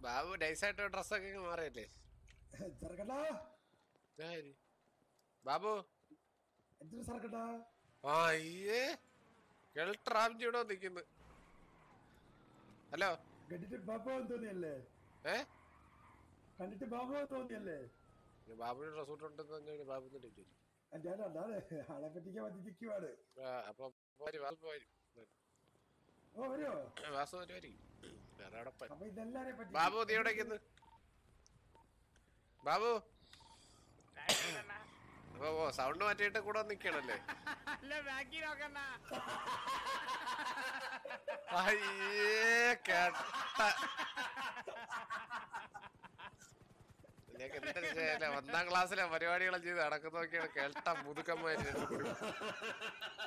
ബാബു നൈസായിട്ട് ഡ്രസ്സൊക്കെ അങ്ങ് മാറിയല്ലേ ചെറുക്കട്ടാ ഇതാര്? ബാബു എന്തൊരു ചെറുക്കട്ടാ ആ അയ്യേ കെൾട്രാംജി ഇവിടെ നിക്കുന്നു ഹലോ കണ്ടിട്ട് ബാബുവാൻ തോന്നിയല്ലേ ഏ കണ്ടിട്ട് ബാബുവാൻ തോന്നിയല്ലേ ബാബുവിന് ഡ്രസ് ഇട്ടുണ്ടെന്ന് പറഞ്ഞാൽ ബാബു തന്നെ ചോദിച്ചു ഞാൻ അല്ലാതെ ആളെ പറ്റിക്കാൻ വന്നിരിക്കുവാണ് ആ, അപ്പൊ പോര്, വാസു പോര്. ഓ വരുമോ വാസു വരുമായിരിക്കും വേറെ അവിടെ പോയി. അപ്പൊ ഇതെല്ലാരെയും പറ്റി ബാബു നീ എവിടെ നിക്കുന്നു ബാബു ഓ ഓ സൗണ്ട് മാറ്റിയിട്ട് കൂടെ നിക്കണല്ലേ അല്ല ബാക്കി നോക്കണ്ട അയ്യേ കേട്ട ഇതിലേക്ക് എന്താ ചെയ്യാ ഒന്നാം ക്ലാസ്സിലെ പരിപാടികളും ചെയ്ത് നടക്കുന്നൊക്കെയാണ് കേട്ട മുതുക്കന്മാര്